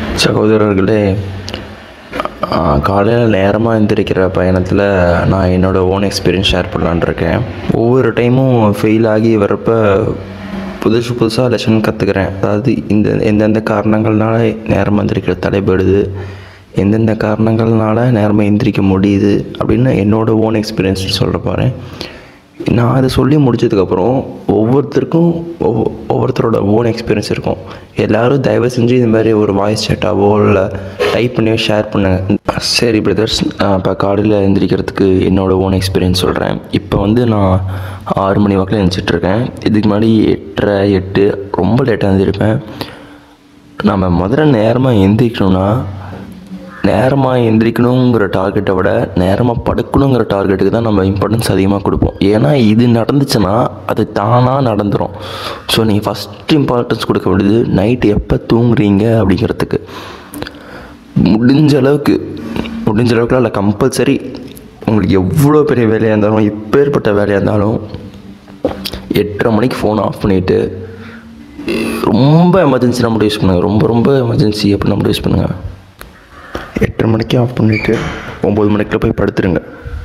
சகோதரர்களே காலையில் நேரமாக எந்திரிக்கிற பயணத்தில் நான் என்னோடய ஓன் எக்ஸ்பீரியன்ஸ் ஷேர் பண்ணலான்னு இருக்கேன் ஒவ்வொரு டைமும் ஃபெயில் ஆகி வரப்போ புதுசு புதுசாக லெசன் கற்றுக்கிறேன் அதாவது இந்த எந்தெந்த காரணங்கள்னால நேரமாக எந்திரிக்கிற தடைபடுது எந்தெந்த காரணங்கள்னால நேரமாக எந்திரிக்க முடியுது அப்படின்னு என்னோடய ஓன் எக்ஸ்பீரியன்ஸ் சொல்ல போகிறேன் நான் அதை சொல்லி முடிச்சதுக்கப்புறம் ஒவ்வொருத்தருக்கும் ஒவ்வொ ஒவ்வொருத்தரோட ஓன் எக்ஸ்பீரியன்ஸ் இருக்கும் எல்லோரும் தயவு செஞ்சு இந்த மாதிரி ஒரு வாய்ஸ் சேட்டாவோ இல்லை டைப் பண்ணியோ ஷேர் பண்ணுங்கள் சரி பிரதர்ஸ் இப்போ காலையில் எழுந்திரிக்கிறதுக்கு என்னோடய ஓன் எக்ஸ்பீரியன்ஸ் சொல்கிறேன் இப்போ வந்து நான் ஆறு மணி வாக்கில் எழுந்திரிச்சிட்ருக்கேன் இதுக்கு முன்னாடி எட்டரை எட்டு ரொம்ப லேட்டாக எழுந்திருப்பேன் நம்ம முதல்ல நேரமாக எந்திரிக்கணும்னா நேரமாக எந்திரிக்கணுங்கிற டார்கெட்டை விட நேரமாக படுக்கணுங்கிற டார்கெட்டுக்கு தான் நம்ம இம்பார்ட்டன்ஸ் அதிகமாக கொடுப்போம் ஏன்னா இது நடந்துச்சுன்னா அது தானாக நடந்துடும் ஸோ நீங்கள் ஃபஸ்ட் இம்பார்ட்டன்ஸ் கொடுக்க வேண்டியது நைட்டு எப்போ தூங்குறீங்க அப்படிங்கிறதுக்கு முடிஞ்ச அளவுக்கு முடிஞ்ச அளவுக்குலாம் இல்லை கம்பல்சரி உங்களுக்கு எவ்வளோ பெரிய வேலையாக இருந்தாலும் எப்பேற்பட்ட வேலையாக இருந்தாலும் எட்டரை மணிக்கு ஃபோன் ஆஃப் பண்ணிவிட்டு ரொம்ப எமர்ஜென்சி நம்ம யூஸ் பண்ணுங்கள் ரொம்ப ரொம்ப எமர்ஜென்சி அப்படி நம்ம யூஸ் பண்ணுங்கள் எட்டரை மணிக்கு ஆஃப் பண்ணிவிட்டு ஒம்பது மணிக்குள்ள போய் படுத்துருங்க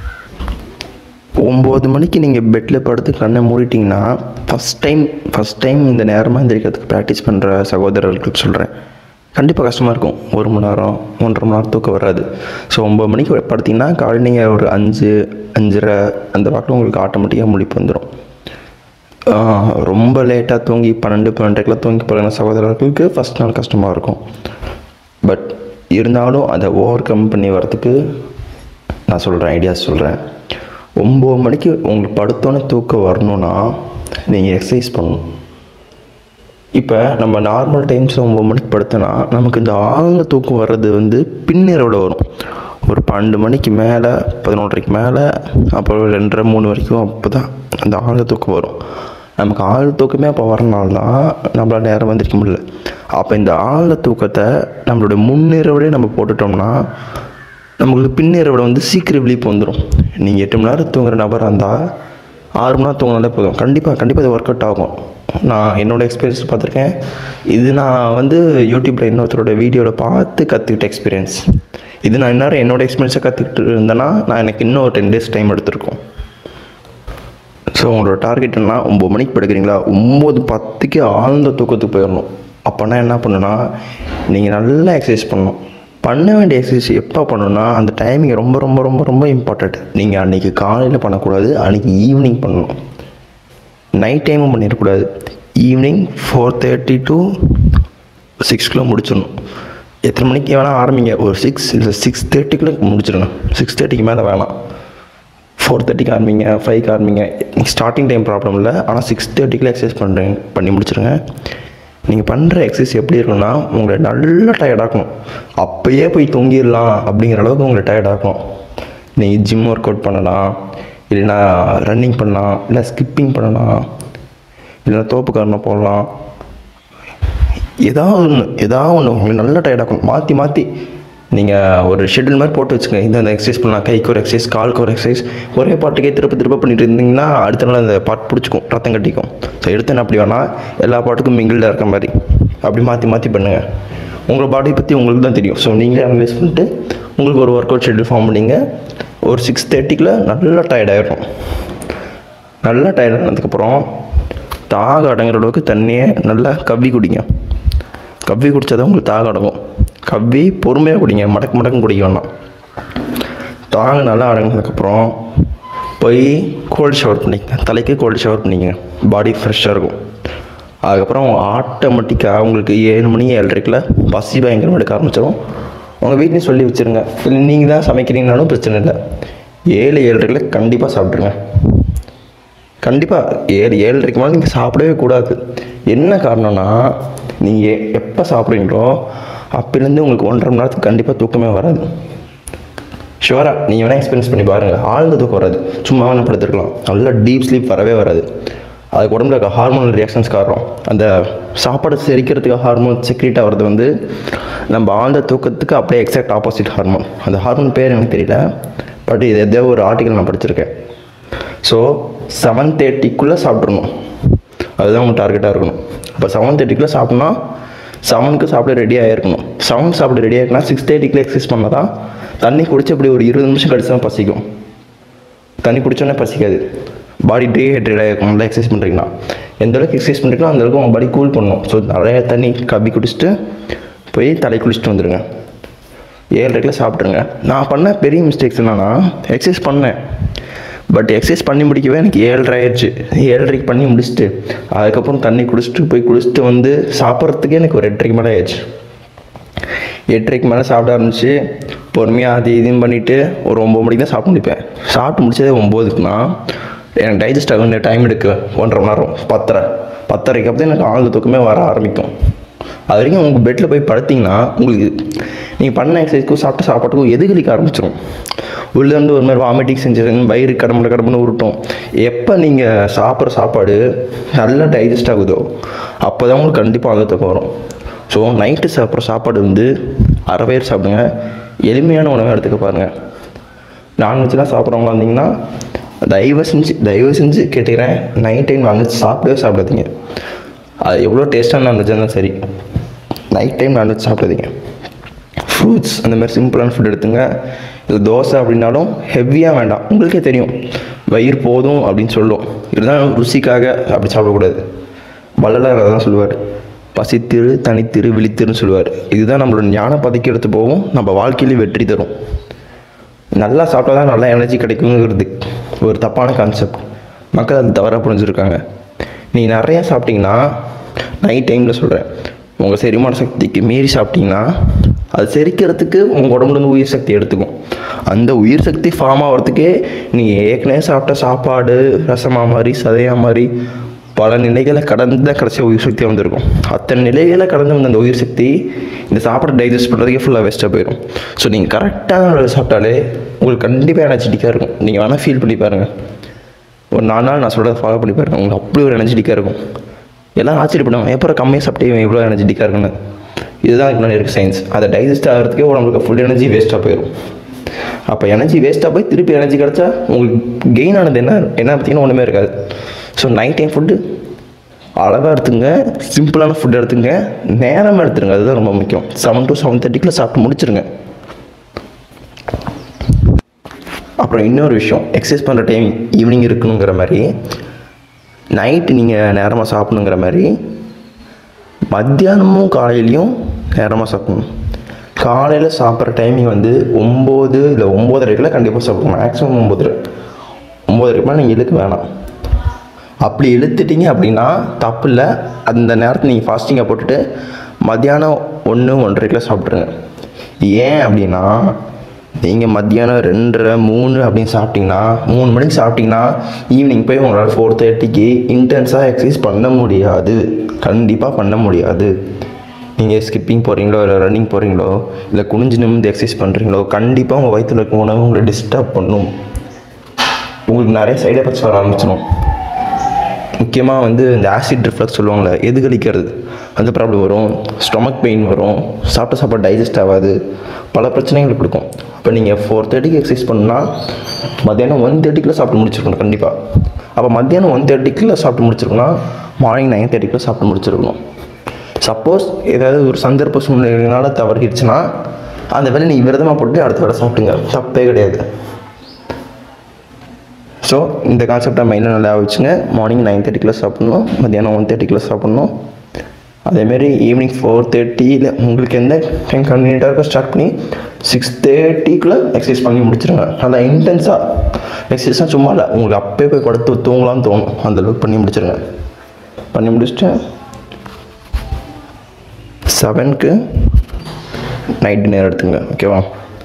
ஒம்பது மணிக்கு நீங்கள் பெட்டில் படுத்து கண்ணை மூடிட்டிங்கன்னா ஃபஸ்ட் டைம் ஃபஸ்ட் டைம் இந்த நேரமாக எந்திரிக்கிறதுக்கு ப்ராக்டிஸ் பண்ணுற சகோதரர்களுக்கு சொல்கிறேன் கண்டிப்பாக கஷ்டமாக இருக்கும் ஒரு மணி நேரம் ஒன்றரை மணி நேரம் தூக்கம் வராது ஸோ ஒம்பது மணிக்கு படுத்திங்கன்னா காலையில் நீங்கள் ஒரு அஞ்சு அஞ்சரை அந்த வாக்கில் உங்களுக்கு ஆட்டோமேட்டிக்காக முழிப்பு வந்துடும் ரொம்ப லேட்டாக தூங்கி பன்னெண்டு பன்னெண்டுக்கெலாம் தூங்கி பழகின சகோதரர்களுக்கு ஃபஸ்ட் நாள் கஷ்டமாக இருக்கும் பட் இருந்தாலும் அதை ஓவர் கம் பண்ணி வரத்துக்கு நான் சொல்கிறேன் ஐடியாஸ் சொல்கிறேன் ஒம்பது மணிக்கு உங்களுக்கு படுத்தோன்னே தூக்கம் வரணும்னா நீங்கள் எக்ஸசைஸ் பண்ணணும் இப்போ நம்ம நார்மல் டைம்ஸில் ஒம்பது மணிக்கு படுத்தோன்னா நமக்கு இந்த ஆழ்ந்த தூக்கம் வர்றது வந்து பின்னிரவில் வரும் ஒரு பன்னெண்டு மணிக்கு மேலே பதினொன்றரைக்கு மேலே அப்புறம் ரெண்டரை மூணு வரைக்கும் அப்போ தான் அந்த ஆழ்ந்த தூக்கம் வரும் நமக்கு ஆழ்ந்த தூக்கமே அப்போ வரனால தான் நம்மளால் நேரம் வந்திருக்க முடியல அப்போ இந்த ஆழ்ந்த தூக்கத்தை நம்மளோட முன்னிரவிலே நம்ம போட்டுட்டோம்னா நமக்கு பின்னிரவிட வந்து சீக்கிரம் விழிப்பு வந்துடும் நீங்கள் எட்டு மணி நேரம் தூங்குற நபராக இருந்தால் ஆறு மணி நேரம் தூங்கினாலே போதும் கண்டிப்பாக கண்டிப்பாக இது ஒர்க் அவுட் ஆகும் நான் என்னோடய எக்ஸ்பீரியன்ஸ் பார்த்துருக்கேன் இது நான் வந்து யூடியூப்பில் இன்னொருத்தரோட வீடியோவில் பார்த்து கற்றுக்கிட்ட எக்ஸ்பீரியன்ஸ் இது நான் இன்னும் என்னோடய எக்ஸ்பீரியன்ஸை கற்றுக்கிட்டு இருந்தேன்னா நான் எனக்கு இன்னும் ஒரு டென் டேஸ் டைம் எடுத்திருக்கோம் ஸோ உங்களோட டார்கெட் என்ன ஒம்பது மணிக்கு படுக்கிறீங்களா ஒம்பது பத்துக்கு ஆழ்ந்த தூக்கத்துக்கு போயிடணும் அப்போனா என்ன பண்ணுன்னா நீங்கள் நல்லா எக்ஸசைஸ் பண்ணணும் பண்ண வேண்டிய எக்ஸசைஸ் எப்போ பண்ணணும்னா அந்த டைமிங் ரொம்ப ரொம்ப ரொம்ப ரொம்ப இம்பார்ட்டண்ட் நீங்கள் அன்றைக்கி காலையில் பண்ணக்கூடாது அன்றைக்கி ஈவினிங் பண்ணணும் நைட் டைமும் பண்ணிடக்கூடாது ஈவினிங் ஃபோர் தேர்ட்டி டு சிக்ஸ்க்குள்ளே முடிச்சிடணும் எத்தனை மணிக்கு வேணால் ஆரம்பிங்க ஒரு சிக்ஸ் இல்லை சிக்ஸ் தேர்ட்டிக்குள்ளே முடிச்சிடணும் சிக்ஸ் தேர்ட்டிக்கு மேலே வேணாம் ஃபோர் தேர்ட்டிக்கு ஆரம்பிங்க ஃபைவ்க்கு ஆரம்பிங்க ஸ்டார்டிங் டைம் ப்ராப்ளம் இல்லை ஆனால் சிக்ஸ் தேர்ட்டிக்குள்ளே எக்ஸசைஸ் பண்ணுறேன் பண்ணி முடிச்சிருங்க நீங்கள் பண்ணுற எக்ஸசைஸ் எப்படி இருக்குன்னா உங்களை நல்லா டயர்டாக்கணும் அப்போயே போய் தூங்கிடலாம் அப்படிங்கிற அளவுக்கு உங்களை டயர்டாக்கணும் நீங்கள் ஜிம் ஒர்க் அவுட் பண்ணலாம் இல்லைன்னா ரன்னிங் பண்ணலாம் இல்லை ஸ்கிப்பிங் பண்ணலாம் இல்லைன்னா தோப்பு காரணம் போடலாம் ஏதாவது ஒன்று ஏதாவது ஒன்று உங்களுக்கு நல்லா டயர்டாகணும் மாற்றி மாற்றி நீங்கள் ஒரு ஷெட்யூல் மாதிரி போட்டு வச்சுக்கோங்க இந்த எக்ஸசைஸ் பண்ணலாம் கைக்கு ஒரு எக்ஸசைஸ் காலுக்கு ஒரு எக்ஸசைஸ் ஒரே பாட்டுக்கே திருப்ப திருப்ப பண்ணிட்டு இருந்தீங்கன்னா அடுத்த நாள் அந்த பாட்டு பிடிச்சிக்கும் ரத்தம் கட்டிக்கும் ஸோ எடுத்தேன் அப்படி வேணால் எல்லா பாட்டுக்கும் மிங்கிள்டாக இருக்க மாதிரி அப்படி மாற்றி மாற்றி பண்ணுங்கள் உங்கள் பாடி பற்றி உங்களுக்கு தான் தெரியும் ஸோ நீங்களே அனலைஸ் பண்ணிட்டு உங்களுக்கு ஒரு ஒர்க் அவுட் ஷெட்யூல் ஃபார்ம் பண்ணிங்க ஒரு சிக்ஸ் தேர்ட்டிக்குள்ளே நல்லா டயர்ட் ஆகிடும் நல்லா டயர்ட் ஆனதுக்கப்புறம் தாக அடங்குற அளவுக்கு தண்ணியை நல்லா கவ்வி குடிங்க கவ்வி குடித்தா தான் உங்களுக்கு தாக அடங்கும் கவ்வி பொறுமையாக குடிங்க மடக்கு மடக்கு குடிக்க வேணாம் தாக நல்லா அடங்கினதுக்கப்புறம் போய் கோல்டு ஷவர் பண்ணிக்கங்க தலைக்கு கோல்டு ஷவர் பண்ணிக்கங்க பாடி ஃப்ரெஷ்ஷாக இருக்கும் அதுக்கப்புறம் ஆட்டோமேட்டிக்காக உங்களுக்கு ஏழு மணி ஏழரைக்குள்ள பசி பயங்கரமாக எடுக்க ஆரம்பிச்சிடும் உங்கள் வீட்லேயும் சொல்லி வச்சுருங்க இல்லை நீங்கள் தான் சமைக்கிறீங்கனாலும் பிரச்சனை இல்லை ஏழு ஏழரைக்குள்ள கண்டிப்பாக சாப்பிட்ருங்க கண்டிப்பாக ஏழு ஏழரைக்கு மேலே நீங்கள் சாப்பிடவே கூடாது என்ன காரணம்னா நீங்கள் எப்போ சாப்பிட்றீங்களோ அப்போலேருந்து உங்களுக்கு ஒன்றரை மணி நேரத்துக்கு கண்டிப்பாக தூக்கமே வராது ஷுவராக நீங்கள் வேணால் எக்ஸ்பீரியன்ஸ் பண்ணி பாருங்கள் ஆழ்ந்த தூக்கம் வராது சும்மா வேணால் படுத்துருக்கலாம் நல்லா டீப் ஸ்லீப் வரவே வராது அதுக்கு உடம்புல இருக்க ஹார்மோனல் ரியாக்ஷன்ஸ் காரணம் அந்த சாப்பாடு செரிக்கிறதுக்கு ஹார்மோன் செக்ரேட் ஆகிறது வந்து நம்ம ஆழ்ந்த தூக்கத்துக்கு அப்படியே எக்ஸாக்ட் ஆப்போசிட் ஹார்மோன் அந்த ஹார்மோன் பேர் எனக்கு தெரியல பட் இது எதோ ஒரு ஆர்டிக்கல் நான் படிச்சிருக்கேன் ஸோ செவன் தேர்ட்டிக்குள்ளே சாப்பிட்றணும் அதுதான் உங்கள் டார்கெட்டாக இருக்கணும் இப்போ செவன் தேர்ட்டிக்குள்ளே சாப்பிட்னா செவனுக்கு சாப்பிட ரெடி ஆகிருக்கணும் செவன் சாப்பிட ரெடி ஆகிருக்குன்னா சிக்ஸ் தேர்ட்டிக்குள்ள எக்ஸசைஸ் பண்ணால் தான் தண்ணி குடிச்சு அப்படி ஒரு இருபது நிமிஷம் கழிச்சு தான் பசிக்கும் தண்ணி குடிச்சோன்னே பசிக்காது பாடி டீஹைட்ரேட் ஆகிருக்கும் நல்லா எக்ஸசைஸ் பண்ணுறீங்கன்னா எந்த அளவுக்கு எக்ஸசைஸ் பண்ணுறீங்களோ அந்த அளவுக்கு உங்கள் பாடி கூல் பண்ணணும் ஸோ நிறைய தண்ணி கப்பி குடிச்சிட்டு போய் தலை குளிச்சுட்டு வந்துடுங்க ஏழரைக்கில் சாப்பிட்ருங்க நான் பண்ண பெரிய மிஸ்டேக்ஸ் என்னன்னா எக்ஸசைஸ் பண்ணேன் பட் எக்ஸசைஸ் பண்ணி முடிக்கவே எனக்கு ஏழரை ஆயிடுச்சு ஏழரைக்கு பண்ணி முடிச்சுட்டு அதுக்கப்புறம் தண்ணி குடிச்சிட்டு போய் குடிச்சிட்டு வந்து சாப்பிட்றதுக்கே எனக்கு ஒரு எட்டரைக்கு மேலே ஆயிடுச்சு எட்டரைக்கு மேலே சாப்பிட ஆரம்பிச்சு பொறுமையாக அது இதுன்னு பண்ணிவிட்டு ஒரு ஒம்பது மணிக்கு தான் சாப்பிட்டு முடிப்பேன் சாப்பிட்டு முடிச்சதே ஒம்போதுக்குனா எனக்கு டைஜஸ்ட் ஆக வேண்டிய டைம் எடுக்கு ஒன்றரை மணி நேரம் பத்தரை பத்தரைக்கு அப்புறம் எனக்கு ஆழ்ந்த தூக்கமே வர ஆரம்பிக்கும் அது வரைக்கும் உங்கள் பெட்டில் போய் படுத்தீங்கன்னா உங்களுக்கு நீங்கள் பண்ண எக்ஸசைஸ்க்கும் சாப்பிட்ட சாப்பாட்டுக்கும் எதுகளிக்க ஆரம்பிச்சிடும் உள்ளேருந்து ஒரு மாதிரி வாமிட்டிங் செஞ்சு வயிறு கடம்புல கடம்புன்னு உருட்டும் எப்போ நீங்கள் சாப்பிட்ற சாப்பாடு நல்லா டைஜஸ்ட் ஆகுதோ அப்போ தான் உங்களுக்கு கண்டிப்பாக ஆழ்ந்த தூக்கம் வரும் ஸோ நைட்டு சாப்பிட்ற சாப்பாடு வந்து அரை வயிறு சாப்பிடுங்க எளிமையான உணவை எடுத்துக்க பாருங்கள் நான்வெஜ்லாம் சாப்பிட்றவங்களா இருந்தீங்கன்னா தயவு செஞ்சு தயவு செஞ்சு கேட்டுக்கிறேன் நைட் டைம் நான்வெஜ் சாப்பிடவே சாப்பிடாதீங்க அது எவ்வளோ டேஸ்ட்டான நான்வெஜ் இருந்தாலும் சரி நைட் டைம் நான்வெஜ் சாப்பிடாதீங்க ஃப்ரூட்ஸ் அந்த மாதிரி சிம்பிளான ஃபுட் எடுத்துங்க இது தோசை அப்படின்னாலும் ஹெவியாக வேண்டாம் உங்களுக்கே தெரியும் வயிறு போதும் அப்படின்னு சொல்லும் இருந்தாலும் ருசிக்காக அப்படி சாப்பிடக்கூடாது வள்ளலார் தான் சொல்லுவார் பசித்திரு தனித்திரு விழித்திருன்னு சொல்லுவார் இதுதான் நம்மளோட ஞான பதக்கி எடுத்து போகும் நம்ம வாழ்க்கையில வெற்றி தரும் நல்லா சாப்பிட்டா தான் நல்லா எனர்ஜி கிடைக்குங்கிறது ஒரு தப்பான கான்செப்ட் மக்கள் அது தவறாக புரிஞ்சுருக்காங்க நீங்கள் நிறையா சாப்பிட்டீங்கன்னா நைட் டைமில் சொல்கிறேன் உங்கள் செரிமான சக்திக்கு மீறி சாப்பிட்டீங்கன்னா அது செரிக்கிறதுக்கு உங்கள் உடம்புல இருந்து உயிர் சக்தி எடுத்துக்கும் அந்த உயிர் சக்தி ஃபார்ம் ஆகிறதுக்கே நீங்கள் ஏற்கனவே சாப்பிட்ட சாப்பாடு ரசமா மாதிரி சதையா மாதிரி பல நிலைகளை கடந்து தான் கடைசியாக உயிர் சக்தி வந்திருக்கும் அத்தனை நிலைகளை கடந்து வந்த அந்த உயிர் சக்தி இந்த சாப்பாடு டைஜஸ்ட் பண்ணுறதுக்கே ஃபுல்லாக வேஸ்ட்டாக போயிடும் ஸோ நீங்கள் கரெக்டான அளவு சாப்பிட்டாலே உங்களுக்கு கண்டிப்பாக எனர்ஜெட்டிக்காக இருக்கும் நீங்கள் வேணால் ஃபீல் பண்ணி பாருங்கள் ஒரு நாலு நாள் நான் சொல்கிறத ஃபாலோ பண்ணி பாருங்கள் உங்களுக்கு அப்படி ஒரு எனர்ஜெட்டிக்காக இருக்கும் எல்லாம் ஆச்சரியப்படுவாங்க எப்போ கம்மியாக சாப்பிட்டே இவன் இவ்வளோ எனர்ஜெட்டிக்காக இருக்குன்னு இதுதான் இதுக்கு முன்னாடி இருக்க சயின்ஸ் அதை டைஜஸ்ட் ஆகிறதுக்கே நம்மளுக்கு ஃபுல் எனர்ஜி வேஸ்ட்டாக போயிடும் அப்போ எனர்ஜி வேஸ்ட்டாக போய் திருப்பி எனர்ஜி கிடச்சா உங்களுக்கு கெயின் ஆனது என்ன என்ன பார்த்தீங்கன்னா ஒன்றுமே இருக்காது ஸோ நைட் டைம் ஃபுட்டு அளவாக எடுத்துங்க சிம்பிளான ஃபுட் எடுத்துங்க நேரமாக எடுத்துருங்க அதுதான் ரொம்ப முக்கியம் செவன் டு செவன் தேர்ட்டிக்குள்ளே சாப்பிட்டு முடிச்சிருங்க அப்புறம் இன்னொரு விஷயம் எக்ஸசைஸ் பண்ணுற டைம் ஈவினிங் இருக்கணுங்கிற மாதிரி நைட்டு நீங்கள் நேரமாக சாப்பிடணுங்கிற மாதிரி மத்தியானமும் காலையிலையும் நேரமாக சாப்பிடணும் காலையில் சாப்பிட்ற டைமிங் வந்து ஒம்பது இல்லை ஒம்போதரைக்குள்ள கண்டிப்பாக சாப்பிடணும் மேக்ஸிமம் ஒம்பது ஒம்போதரைக்கு மேலே நீங்கள் இழுக்க வேணாம் அப்படி இழுத்துட்டீங்க அப்படின்னா தப்பு இல்லை அந்த நேரத்தில் நீங்கள் ஃபாஸ்டிங்கை போட்டுட்டு மத்தியானம் ஒன்று ஒன்றரைக்குள்ள சாப்பிட்ருங்க ஏன் அப்படின்னா நீங்கள் மத்தியானம் ரெண்டரை மூணு அப்படின்னு சாப்பிட்டீங்கன்னா மூணு மணிக்கு சாப்பிட்டீங்கன்னா ஈவினிங் போய் உங்களால் ஃபோர் தேர்ட்டிக்கு இன்டென்ஸாக எக்ஸசைஸ் பண்ண முடியாது கண்டிப்பாக பண்ண முடியாது நீங்கள் ஸ்கிப்பிங் போகிறீங்களோ இல்லை ரன்னிங் போகிறீங்களோ இல்லை குனிஞ்சு நிமிந்து எக்ஸசைஸ் பண்ணுறீங்களோ கண்டிப்பாக உங்கள் வயிற்றில் இருக்க உணவு உங்களை டிஸ்டர்ப் பண்ணும் உங்களுக்கு நிறைய சைடு எஃபெக்ட்ஸ் வர ஆரம்பிச்சிடும் முக்கியமாக வந்து இந்த ஆசிட் ரிஃப்ளக்ஸ் சொல்லுவாங்கள்ல எதுகளிக்கிறது அந்த ப்ராப்ளம் வரும் ஸ்டொமக் பெயின் வரும் சாப்பிட்ட சாப்பாடு டைஜஸ்ட் ஆகாது பல பிரச்சனைகள் கொடுக்கும் இப்போ நீங்கள் ஃபோர் தேர்ட்டிக்கு எக்ஸசைஸ் பண்ணால் மத்தியானம் ஒன் தேர்ட்டிக்குள்ளே சாப்பிட்டு முடிச்சிருக்கணும் கண்டிப்பாக அப்போ மத்தியானம் ஒன் தேர்ட்டிக்குள்ளே சாப்பிட்டு முடிச்சிருக்கணும் மார்னிங் நைன் தேர்ட்டிக்குள்ளே சாப்பிட்டு முடிச்சிருக்கணும் சப்போஸ் ஏதாவது ஒரு சந்தர்ப்ப சூழ்நிலையினால தவறிடுச்சுன்னா அந்த வேலை நீங்கள் விரதமாக போட்டு அடுத்த வேலை சாப்பிட்டுங்க தப்பே கிடையாது ஸோ இந்த கான்செப்டை மைண்டில் நல்லா வச்சுங்க மார்னிங் நைன் தேர்ட்டிக்குள்ளே சாப்பிட்ணும் மத்தியானம் ஒன் தேர்ட்டிக்குள்ளே சாப்பிட்ணும் அதேமாரி ஈவினிங் ஃபோர் தேர்ட்டியில் உங்களுக்கு எந்த டைம் கன்வீனியண்ட்டாக இருக்கோ ஸ்டார்ட் பண்ணி சிக்ஸ் தேர்ட்டிக்குள்ளே எக்ஸசைஸ் பண்ணி முடிச்சிருங்க நல்லா இன்டென்ஸாக எக்ஸசைஸ்லாம் சும்மா இல்லை உங்களுக்கு அப்பயே போய் படுத்து தூங்கலாம்னு தோணும் அந்த அளவுக்கு பண்ணி முடிச்சிருங்க பண்ணி முடிச்சுட்டு செவனுக்கு நைட் டின்னர் எடுத்துங்க ஓகேவா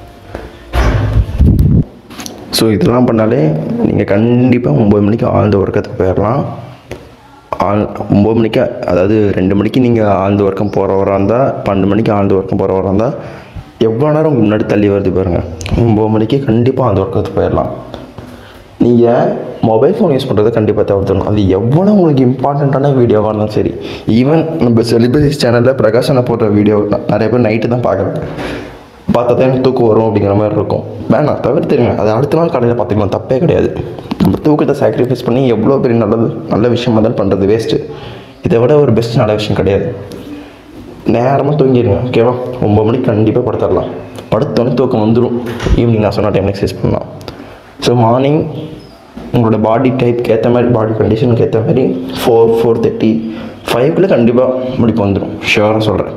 ஸோ இதெல்லாம் பண்ணாலே நீங்கள் கண்டிப்பாக ஒம்பது மணிக்கு ஆழ்ந்த உறக்கத்துக்கு போயிடலாம் ஆள் ஒம்பது மணிக்கு அதாவது ரெண்டு மணிக்கு நீங்கள் ஆழ்ந்த உறக்கம் போகிறவராக இருந்தால் பன்னெண்டு மணிக்கு ஆழ்ந்த உறக்கம் போகிறவராக இருந்தால் எவ்வளோ நேரம் உங்களுக்கு முன்னாடி தள்ளி வருது பாருங்கள் ஒம்பது மணிக்கு கண்டிப்பாக ஆழ்ந்த உறக்கத்துக்கு போயிடலாம் நீங்கள் மொபைல் ஃபோன் யூஸ் பண்ணுறதை கண்டிப்பாக தவிர்த்துணும் அது எவ்வளோ உங்களுக்கு இம்பார்ட்டண்ட்டான வீடியோவாக இருந்தாலும் சரி ஈவன் நம்ம செலிபிரிட்டிஸ் சேனலில் பிரகாஷனை போடுற வீடியோ நிறைய பேர் நைட்டு தான் பார்க்குறாங்க பார்த்தா தான் எனக்கு தூக்கம் வரும் அப்படிங்கிற மாதிரி இருக்கும் வேணாம் தவிர்த்துருங்க அது அடுத்த நாள் காலையில் பார்த்துக்கலாம் தப்பே கிடையாது நம்ம தூக்கத்தை சாக்ரிஃபைஸ் பண்ணி எவ்வளோ பெரிய நல்லது நல்ல விஷயமா தான் பண்ணுறது வேஸ்ட்டு இதை விட ஒரு பெஸ்ட் நல்ல விஷயம் கிடையாது நேரமாக தூங்கிடுங்க ஓகேவா ஒம்பது மணிக்கு கண்டிப்பாக படுத்துடலாம் படுத்தோடனே தூக்கம் வந்துடும் ஈவினிங் நான் சொன்ன டைம் எக்ஸசைஸ் பண்ணலாம் ஸோ மார்னிங் உங்களோட பாடி டைப்க்கு ஏற்ற மாதிரி பாடி கண்டிஷனுக்கு ஏற்ற மாதிரி ஃபோர் ஃபோர் தேர்ட்டி ஃபைவ்க்குள்ளே கண்டிப்பாக முடிப்பு வந்துடும் ஷுவராக சொல்கிறேன்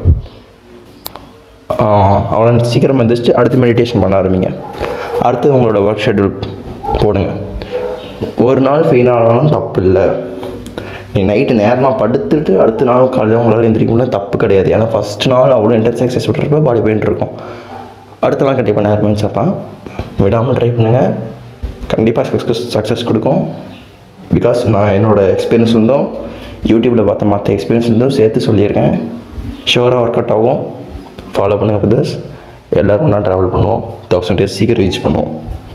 அவ்வளோ சீக்கிரம் எழுந்திரிச்சு அடுத்து மெடிடேஷன் பண்ண ஆரம்பிங்க அடுத்து உங்களோட ஒர்க் ஷெட்யூல் போடுங்க ஒரு நாள் ஃபெயில் ஆனாலும் தப்பு இல்லை நீ நைட்டு நேரமாக படுத்துட்டு அடுத்த நாள் காலையில் உங்களால் எந்திரிக்க முடியல தப்பு கிடையாது ஏன்னா ஃபஸ்ட் நாள் அவ்வளோ இன்டென்ஸ் எக்ஸசைஸ் விட்றப்ப பாடி பெயின் இருக்கும் அடுத்த நாள் கண்டிப்பாக நேரமாக எழுந்திரிச்சப்பா விடாமல் ட்ரை பண்ணுங்கள் கண்டிப்பாக சக்ஸஸ் சக்ஸஸ் கொடுக்கும் பிகாஸ் நான் என்னோடய எக்ஸ்பீரியன்ஸ் இருந்தும் யூடியூப்பில் பார்த்த மற்ற எக்ஸ்பீரியன்ஸ் இருந்தும் சேர்த்து சொல்லியிருக்கேன் ஷுவராக ஒர்க் அவுட் ஆகும் ஃபாலோ பண்ணுங்கள் பிரதர்ஸ் எல்லோரும் ஒன்றா ட்ராவல் பண்ணுவோம் தௌசண்ட் டேஸ் சீக்கிரம் ரீச் பண்ணுவோம்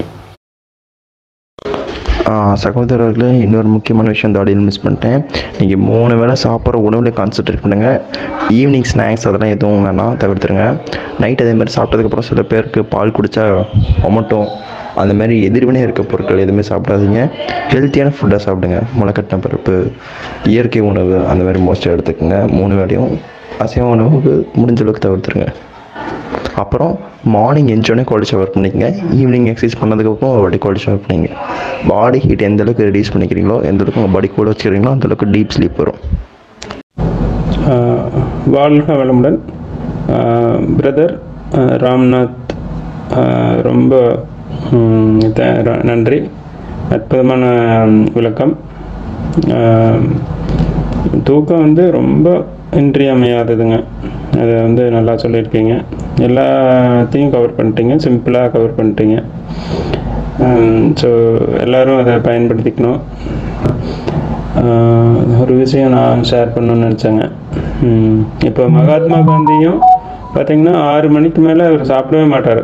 சகோதரர்களே இன்னொரு முக்கியமான விஷயம் இந்த ஆடியில் மிஸ் பண்ணிட்டேன் நீங்கள் மூணு வேளை சாப்பிட்ற உணவுல கான்சென்ட்ரேட் பண்ணுங்கள் ஈவினிங் ஸ்நாக்ஸ் அதெல்லாம் எதுவும் வேணாம் தவிர்த்துருங்க நைட் அதே மாதிரி சாப்பிட்டதுக்கப்புறம் சில பேருக்கு பால் குடித்தா ஒமட்டும் அந்த மாதிரி எதிர்வினை இருக்க பொருட்கள் எதுவுமே சாப்பிடாதீங்க ஹெல்த்தியான ஃபுட்டாக சாப்பிடுங்க முளைக்கட்டின பருப்பு இயற்கை உணவு அந்த மாதிரி மோஸ்ட்டாக எடுத்துக்கோங்க மூணு வேளையும் அசைவ உணவுக்கு முடிஞ்ச அளவுக்கு தவிர்த்துருங்க அப்புறம் மார்னிங் எஞ்சோடனே கோல்டு ஷவர் பண்ணிக்கங்க ஈவினிங் எக்ஸசைஸ் பண்ணதுக்கப்புறம் ஒரு வாட்டி கோல்டு ஷவர் பண்ணிங்க பாடி ஹீட் எந்த அளவுக்கு ரெடியூஸ் பண்ணிக்கிறீங்களோ எந்த அளவுக்கு உங்கள் பாடி கூட வச்சுக்கிறீங்களோ அந்த அளவுக்கு டீப் ஸ்லீப் வரும் ஆஹ் வாழ்க வளமுடன் பிரதர் ராம்நாத் ஆஹ் ரொம்ப ம், த- ர- நன்றி அற்புதமான ம், விளக்கம் ஆஹ் தூக்கம் வந்து ரொம்ப இன்றியமையாததுங்க அதை வந்து நல்லா சொல்லியிருக்கீங்க எல்லாத்தையும் கவர் பண்ணிட்டீங்க சிம்பிளாக கவர் பண்ணிட்டீங்க ஸோ எல்லோரும் அதை பயன்படுத்திக்கணும் ஆஹ் ஒரு விஷயம் நான் ஷேர் பண்ணணும்னு நினச்சேங்க இப்போ மகாத்மா காந்தியும் பார்த்தீங்கன்னா ஆறு மணிக்கு மேலே அவர் சாப்பிடவே மாட்டார்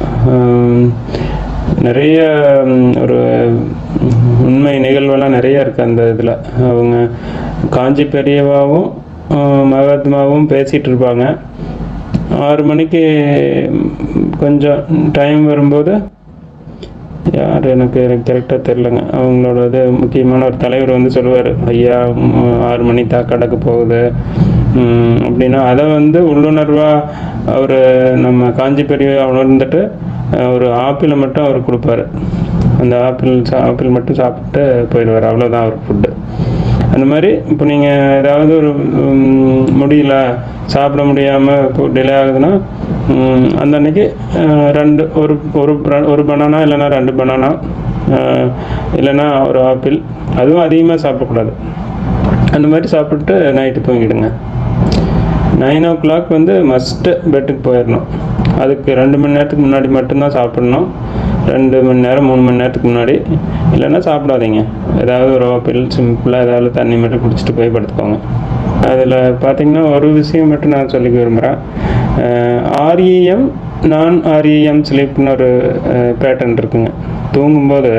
நிறைய ம், ஒரு உண்மை நிகழ்வெல்லாம் நிறைய இருக்குது அந்த இதில் அவங்க காஞ்சி பெரியவாவும் ஆஹ் மகாத்மாவும் பேசிகிட்டு இருப்பாங்க ஆறு மணிக்கு ம், கொஞ்சம் டைம் வரும்போது யார் எனக்கு எனக்கு கரெக்டாக தெரிலங்க அவங்களோட இது முக்கியமான ஒரு தலைவர் வந்து சொல்லுவார் ஐயா ம், ஆறு மணி தான் கடக்கு போகுது ம், அப்படின்னா அதை வந்து உள்ளுணர்வாக அவர் நம்ம காஞ்சி பெரிய உணர்ந்துட்டு அஹ், ஒரு ஆப்பிளை மட்டும் அவர் கொடுப்பாரு அந்த ஆப்பிள் சா ஆப்பிள் மட்டும் சாப்பிட்டு போயிடுவார் அவ்வளோதான் அவர் ஃபுட்டு அந்த மாதிரி இப்போ நீங்கள் ஏதாவது ஒரு ம், முடியல சாப்பிட முடியாமல் இப்போ டிலே ஆகுதுன்னா ம், அந்த அன்னைக்கு அஹ், ரெண்டு ஒரு ஒரு ர- ஒரு பனானா இல்லைன்னா ரெண்டு பனானா இல்லைன்னா ஒரு ஆப்பிள் அதுவும் அதிகமாக சாப்பிடக்கூடாது அந்த மாதிரி சாப்பிட்டு நைட்டு தூங்கிடுங்க நைன் ஓ கிளாக் வந்து மஸ்ட்டு பெட்டுக்கு போயிடணும் அதுக்கு ரெண்டு மணி நேரத்துக்கு முன்னாடி மட்டும்தான் சாப்பிடணும் ரெண்டு மணி நேரம் மூணு மணி நேரத்துக்கு முன்னாடி இல்லைன்னா சாப்பிடாதீங்க ஏதாவது ஒரு ஆப்பிள் சிம்பிளாக ஏதாவது தண்ணி மட்டும் குடிச்சிட்டு போய் படுத்துக்கோங்க அதில் பார்த்தீங்கன்னா ஒரு விஷயம் மட்டும் நான் சொல்லிக்க விரும்புகிறேன் ஆர்இஎம் நான் ஆர்இஎம் ஸ்லீப்னு ஒரு பேட்டர்ன் இருக்குங்க தூங்கும்போது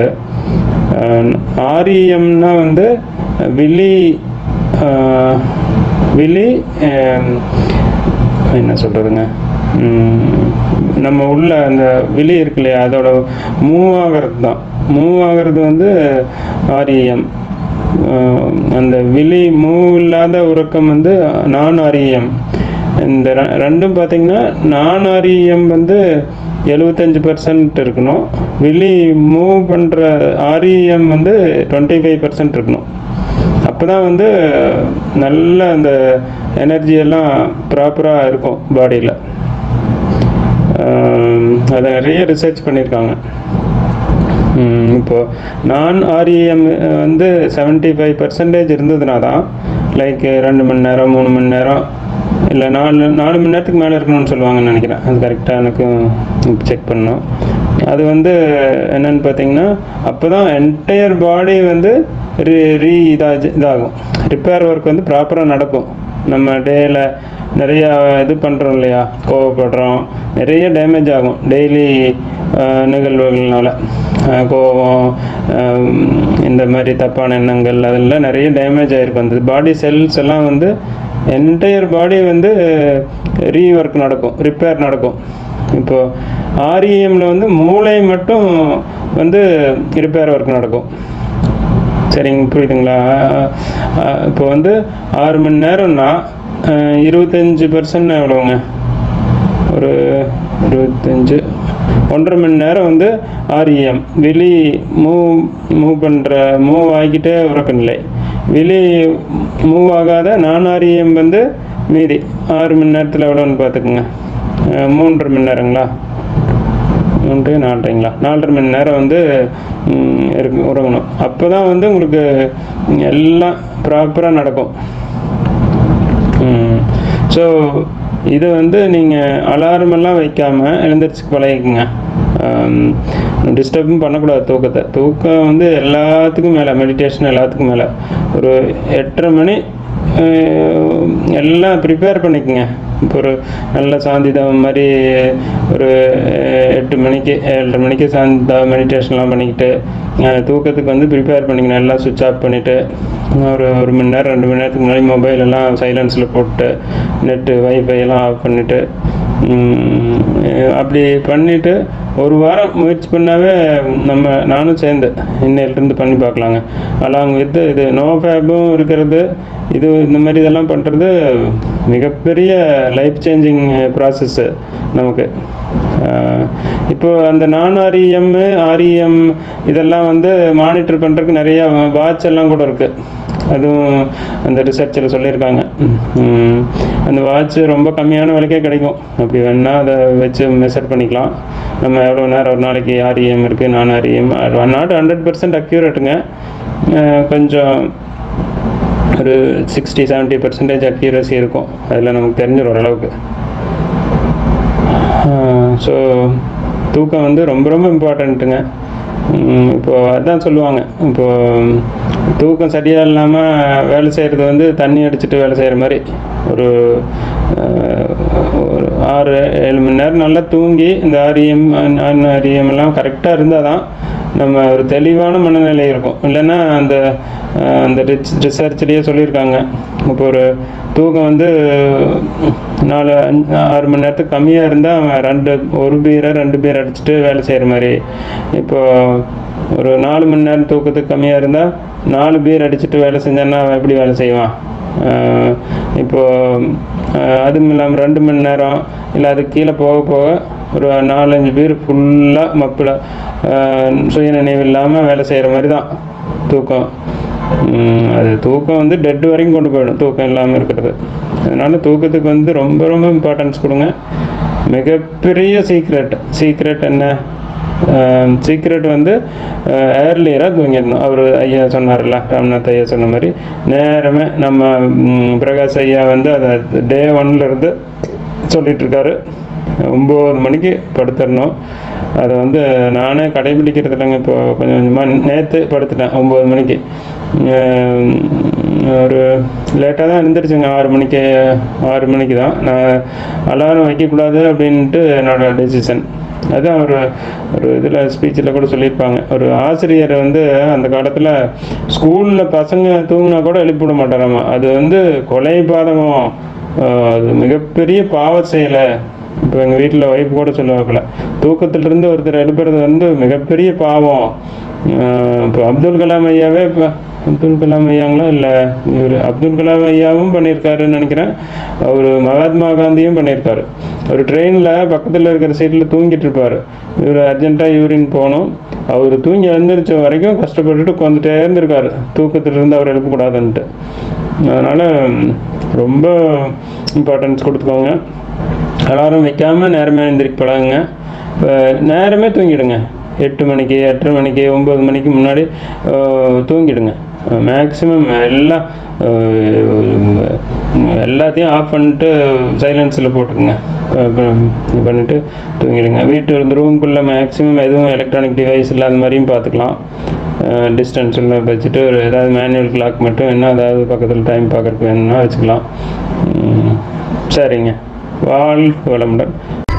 ஆர்இஎம்னா வந்து விழி ஆஹ், விழி ஆம், என்ன சொல்கிறதுங்க நம்ம உள்ள அந்த விழி இருக்கு இல்லையா அதோட மூவ் ஆகிறது தான் மூவ் ஆகிறது வந்து ஆர்இஎம் அந்த விழி மூவ் இல்லாத உறக்கம் வந்து நான் ஆர்இஎம் இந்த ரெ- ரெண்டும் பார்த்தீங்கன்னா நான் ஆர்இஎம் வந்து எழுபத்தஞ்சு பர்சன்ட் இருக்கணும் விழி மூவ் பண்ணுற ஆர்இஎம் வந்து டுவெண்ட்டி ஃபைவ் பர்சன்ட் இருக்கணும் அப்போ தான் வந்து நல்ல அந்த எனர்ஜி எல்லாம் ப்ராப்பராக இருக்கும் பாடியில் அதை நிறைய ரிசர்ச் பண்ணியிருக்காங்க ம், இப்போ நான் ஆர்இஎம் வந்து 75% ஃபைவ் பர்சன்டேஜ் இருந்ததுனா தான் லைக் ரெண்டு மணி நேரம் மூணு மணி நேரம் இல்லை நாலு நாலு மணி நேரத்துக்கு மேலே இருக்கணும்னு சொல்லுவாங்கன்னு நினைக்கிறேன் அது கரெக்டாக எனக்கு செக் பண்ணோம் அது வந்து என்னன்னு பார்த்தீங்கன்னா அப்போ தான் என்டையர் பாடி வந்து ரீ ரீ இதாக இதாகும் ரிப்பேர் ஒர்க் வந்து ப்ராப்பராக நடக்கும் நம்ம டேயில் நிறையா இது பண்ணுறோம் இல்லையா கோவப்படுறோம் நிறைய டேமேஜ் ஆகும் டெய்லி நிகழ்வுகள்னால அஹ் கோவம் அஹ் இந்த மாதிரி தப்பான எண்ணங்கள் அதெல்லாம் நிறைய டேமேஜ் ஆகிருக்கும் அந்த பாடி செல்ஸ் எல்லாம் வந்து என்டையர் பாடி வந்து ரீஒர்க் நடக்கும் ரிப்பேர் நடக்கும் இப்போ ஆர்இஎம்ல வந்து மூளை மட்டும் வந்து ரிப்பேர் ஒர்க் நடக்கும் சரிங்க புரியுதுங்களா அஹ் அஹ் இப்போ வந்து ஆறு மணி நேரம்னா இருபத்தஞ்சி பர்சன்ட் எவ்வளோங்க ஒரு இருபத்தஞ்சு ஒன்றரை மணி நேரம் வந்து ஆர்இஎம் வெளி மூவ் மூவ் பண்ணுற மூவ் ஆகிக்கிட்டே உறக்கநிலை வெளி மூவ் ஆகாத நான் ஆர்இஎம் வந்து மீதி ஆறு மணி நேரத்தில் எவ்வளோன்னு பார்த்துக்குங்க அஹ், மூன்றரை மணி நேரங்களா மூன்று நாலரைங்களா நாலரை மணி நேரம் வந்து ம், இருக்கு உறங்கணும் அப்போ தான் வந்து உங்களுக்கு எல்லாம் ப்ராப்பராக நடக்கும் ஸோ இது வந்து நீங்கள் அலாரம் எல்லாம் வைக்காமல் எழுந்திரிச்சு பழகிக்குங்க டிஸ்டர்பும் பண்ணக்கூடாது தூக்கத்தை தூக்கம் வந்து எல்லாத்துக்கும் மேலே மெடிடேஷன் எல்லாத்துக்கும் மேலே ஒரு எட்டரை மணி அஹ், எல்லாம் ப்ரிப்பேர் பண்ணிக்கோங்க இப்போ ஒரு நல்ல சாந்திதம் மாதிரி ஒரு அஹ், எட்டு மணிக்கு ஏழரை மணிக்கு சாந்த மெடிடேஷன்லாம் பண்ணிக்கிட்டு அஹ், தூக்கத்துக்கு வந்து ப்ரிப்பேர் பண்ணிக்கணும் எல்லாம் சுவிட்ச் ஆஃப் பண்ணிவிட்டு ஒரு ஒரு மணி நேரம் ரெண்டு மணி நேரத்துக்கு முன்னாடி மொபைல் எல்லாம் சைலன்ஸில் போட்டு நெட்டு வைஃபை எல்லாம் ஆஃப் பண்ணிவிட்டு அப்படி பண்ணிவிட்டு ஒரு வாரம் முயற்சி பண்ணாவே நம்ம நானும் சேர்ந்து இன்னையிலிருந்து பண்ணி பார்க்கலாங்க அலாங் வித் இது நோ ஃபேபும் இருக்கிறது இது இந்த மாதிரி இதெல்லாம் பண்ணுறது மிகப்பெரிய லைஃப் சேஞ்சிங் ப்ராசஸ்ஸு நமக்கு ஆஹ் இப்போ அந்த நான் ஆர்இஎம் ஆர்இஎம் இதெல்லாம் வந்து மானிட்டர் பண்ணுறதுக்கு நிறைய வாட்ச் எல்லாம் கூட இருக்குது அதுவும் அந்த ரிசர்ச்சில் சொல்லியிருக்காங்க உம், அந்த வாட்ச் ரொம்ப கம்மியான விலைக்கே கிடைக்கும் அப்படி வேணால் அதை வச்சு மெஷர் பண்ணிக்கலாம் நம்ம எவ்வளோ நேரம் ஒரு நாளைக்கு ஆர்இஎம் இருக்குது நான் ஆர்இஎம் நாட் ஹண்ட்ரட் பர்சன்ட் அக்யூரேட்டுங்க கொஞ்சம் ஒரு சிக்ஸ்டி செவன்ட்டி பர்சன்டேஜ் அக்யூரசி இருக்கும் அதில் நமக்கு தெரிஞ்சிடும் ஓரளவுக்கு ஸோ தூக்கம் வந்து ரொம்ப ரொம்ப இம்பார்ட்டண்ட்டுங்க இப்போ அதான் சொல்லுவாங்க இப்போ தூக்கம் சரியாக இல்லாமல் வேலை செய்கிறது வந்து தண்ணி அடிச்சிட்டு வேலை செய்கிற மாதிரி ஒரு அஹ், ஒரு ஆறு ஏழு மணி நேரம் நல்லா தூங்கி இந்த ஆரியம் அன் ஆரியம் எல்லாம் கரெக்டாக இருந்தால் தான் நம்ம ஒரு தெளிவான மனநிலை இருக்கும் இல்லைன்னா அந்த அஹ், அந்த ரிச் ரிசர்ச்லேயே சொல்லியிருக்காங்க இப்போ ஒரு தூக்கம் வந்து நாலு அஞ்சு ஆறு மணி நேரத்துக்கு கம்மியாக இருந்தால் அவன் ரெண்டு ஒரு பீரை ரெண்டு பீர் அடிச்சுட்டு வேலை செய்கிற மாதிரி இப்போ ஒரு நாலு மணி நேரம் தூக்கத்துக்கு கம்மியாக இருந்தால் நாலு பீர் அடிச்சுட்டு வேலை செஞ்சான்னா அவன் எப்படி வேலை செய்வான் ஆஹ் இப்போ ஆஹ் அதுவும் இல்லாமல் ரெண்டு மணி நேரம் இல்லை அது கீழே போக போக ஒரு நாலஞ்சு பேர் ஃபுல்லாக மப்பில் சுயநினைவு இல்லாமல் வேலை செய்கிற மாதிரி தான் தூக்கம் உம், அது தூக்கம் வந்து டெட் வரைக்கும் கொண்டு போயிடும் தூக்கம் இல்லாமல் இருக்கிறது அதனால தூக்கத்துக்கு வந்து ரொம்ப ரொம்ப இம்பார்ட்டன்ஸ் கொடுங்க மிகப்பெரிய சீக்ரெட் சீக்ரெட் என்ன சீக்ரெட் வந்து ஏர்லியராக தூங்கிடணும் அவர் ஐயா சொன்னார்ல ராம்நாத் ஐயா சொன்ன மாதிரி நேரமே நம்ம ம், பிரகாஷ் ஐயா வந்து அதை டே இருந்து சொல்லிட்டு இருக்காரு ஒம்பது மணிக்கு படுத்துடணும் அதை வந்து நானே கடைபிடிக்கிறது இல்லைங்க இப்போ கொஞ்சம் கொஞ்சமாக நேற்று படுத்துட்டேன் ஒம்பது மணிக்கு உம், ஒரு லேட்டாக தான் எழுந்திரிச்சுங்க ஆறு மணிக்கு ஆறு மணிக்கு தான் நான் அலாரம் வைக்கக்கூடாது அப்படின்ட்டு என்னோட டெசிஷன் அதான் ஒரு ஒரு இதில் ஸ்பீச்சில் கூட சொல்லியிருப்பாங்க ஒரு ஆசிரியர் வந்து அந்த காலத்தில் ஸ்கூலில் பசங்க தூங்கினா கூட எழுப்பி விட மாட்டாராமா அது வந்து கொலை பாதகம் ஆஹ் அது மிகப்பெரிய பாவ செயலை இப்போ எங்கள் வீட்டில் ஒய்ஃப் கூட சொல்லுவாப்புல தூக்கத்திலிருந்து ஒருத்தர் எழுப்புறது வந்து மிகப்பெரிய பாவம் ஆஹ் இப்போ அப்துல் கலாம் ஐயாவே இப்போ அப்துல் கலாம் ஐயாங்களா இல்லை இவர் அப்துல் கலாம் ஐயாவும் பண்ணியிருக்காருன்னு நினைக்கிறேன் அவர் மகாத்மா காந்தியும் பண்ணியிருக்காரு ஒரு ட்ரெயினில் பக்கத்தில் இருக்கிற சீட்டில் தூங்கிட்டு இருப்பார் இவர் அர்ஜென்ட்டாக யூரின் போகணும் அவர் தூங்கி எழுந்திரிச்ச வரைக்கும் கஷ்டப்பட்டுட்டு உட்காந்துட்டே இருந்திருக்காரு தூக்கத்திலிருந்து அவர் எழுப்பக்கூடாதுன்ட்டு அதனால் ரொம்ப இம்பார்ட்டன்ஸ் கொடுத்துக்கோங்க அலாரம் வைக்காமல் நேரமே எழுந்திரிக்க பழகுங்க இப்போ நேரமே தூங்கிடுங்க எட்டு மணிக்கு எட்டரை மணிக்கு ஒம்பது மணிக்கு முன்னாடி அஹ், தூங்கிடுங்க மேக்ஸிமம் எல்லாம் அஹ், எல்லாத்தையும் ஆஃப் பண்ணிட்டு சைலன்ஸில் போட்டுருங்க இது பண்ணிவிட்டு தூங்கிடுங்க வீட்டு இருந்து ரூம்குள்ளே மேக்ஸிமம் எதுவும் எலக்ட்ரானிக் டிவைஸ் இல்லாத மாதிரியும் பார்த்துக்கலாம் டிஸ்டன்ஸ் எல்லாம் வச்சுட்டு ஒரு ஏதாவது மேனுவல் கிளாக் மட்டும் என்ன ஏதாவது பக்கத்தில் டைம் பார்க்குறதுக்கு வேணும்னா வச்சுக்கலாம் உம், சரிங்க வாழ்க வளமுடன்